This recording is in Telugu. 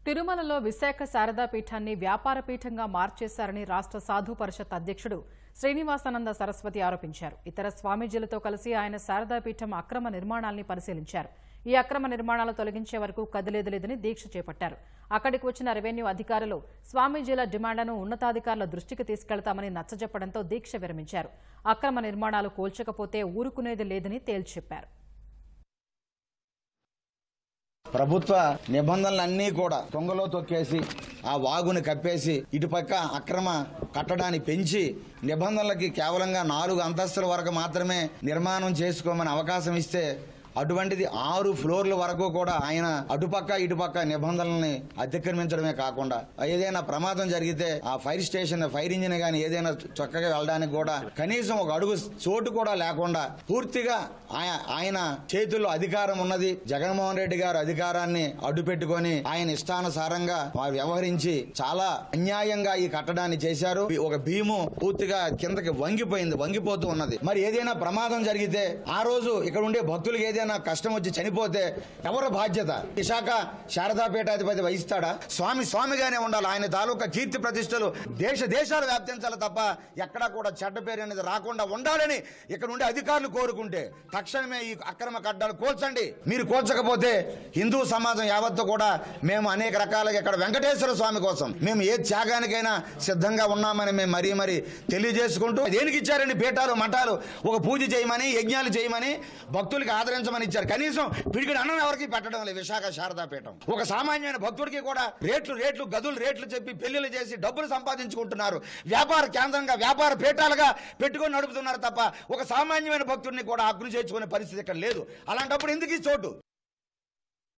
తిరుమలలో విశాఖ శారదా పీఠాన్ని వ్యాపార పీఠంగా మార్చేశారని రాష్ట్ర సాధు పరిషత్ అధ్యక్షుడు శ్రీనివాసానంద సరస్వతి ఆరోపించారు ఇతర స్వామీజీలతో కలిసి ఆయన శారదా పీఠం అక్రమ నిర్మాణాల్ని పరిశీలించారు ఈ అక్రమ నిర్మాణాలు తొలగించే వరకు కదిలేదు లేదని దీక్ష చేపట్టారు అక్కడికి వచ్చిన రెవెన్యూ అధికారులు స్వామీజీల డిమాండ్లను ఉన్నతాధికారుల దృష్టికి తీసుకెళ్తామని నచ్చజెప్పడంతో దీక్ష విరమించారు అక్రమ నిర్మాణాలు కూల్చకపోతే ఊరుకునేది లేదని తేల్చెప్పారు ప్రభుత్వ నిబంధనలన్నీ కూడా తొంగలో తొక్కేసి ఆ వాగుని కప్పేసి ఇటుపక్క అక్రమ కట్టడాన్ని పెంచి నిబంధనలకి కేవలంగా నాలుగు అంతస్తుల వరకు మాత్రమే నిర్మాణం చేసుకోమని అవకాశం ఇస్తే అటువంటిది ఆరు ఫ్లోర్ల వరకు కూడా ఆయన అటుపక్క ఇటుపక్క నిబంధనల్ని అతిక్రమించడమే కాకుండా ఏదైనా ప్రమాదం జరిగితే ఆ ఫైర్ స్టేషన్ ఫైర్ ఇంజిన్ గాని ఏదైనా చక్కగా వెళ్ళడానికి కూడా కనీసం ఒక అడుగు చోటు కూడా లేకుండా పూర్తిగా ఆయ- ఆయన చేతుల్లో అధికారం ఉన్నది జగన్మోహన్ రెడ్డి గారు అధికారాన్ని అడ్డు పెట్టుకొని ఆయన ఇష్టానుసారంగా వారు వ్యవహరించి చాలా అన్యాయంగా ఈ కట్టడాన్ని చేశారు ఒక భీము పూర్తిగా కిందకి వంగిపోయింది వంగిపోతూ ఉన్నది మరి ఏదైనా ప్రమాదం జరిగితే ఆ రోజు ఇక్కడ ఉండే భక్తులకు ఏదైనా కష్టం వచ్చి చనిపోతే ఎవరు బాధ్యత విశాఖ శారదాపీఠాధిపతి వహిస్తాడా స్వామి స్వామిగానే ఉండాలి ఆయన తాలూకా కీర్తి ప్రతిష్టలు దేశ దేశాలు వ్యాప్తించాలి తప్ప ఎక్కడా కూడా చెడ్డ పేరు అనేది రాకుండా ఉండాలని ఇక్కడ ఉండే అధికారులు కోరుకుంటే తక్షణమే ఈ అక్రమ కడ్డాలు కోల్చండి మీరు కోల్చకపోతే హిందూ సమాజం యావత్తు కూడా మేము అనేక రకాలుగా ఇక్కడ వెంకటేశ్వర స్వామి కోసం మేము ఏ త్యాగానికైనా సిద్ధంగా ఉన్నామని మేము మరీ మరీ తెలియజేసుకుంటూ దేనికి ఇచ్చారండి పీఠాలు మఠాలు ఒక పూజ చేయమని యజ్ఞాలు చేయమని భక్తులకి ఆదరించమని ఇచ్చారు కనీసం పిడికిడి అన్నం ఎవరికి పెట్టడం లేదు విశాఖ శారదా పీఠం ఒక సామాన్యమైన భక్తుడికి కూడా రేట్లు రేట్లు గదులు రేట్లు చెప్పి పెళ్లిళ్ళు చేసి డబ్బులు సంపాదించుకుంటున్నారు వ్యాపార కేంద్రంగా వ్యాపార పీఠాలుగా పెట్టుకొని నడుపుతున్నారు తప్ప ఒక సామాన్యమైన భక్తుడిని కూడా అగ్ని చేర్చుకునే పరిస్థితి ఇక్కడ లేదు అలాంటప్పుడు ఎందుకు ఈ చోటు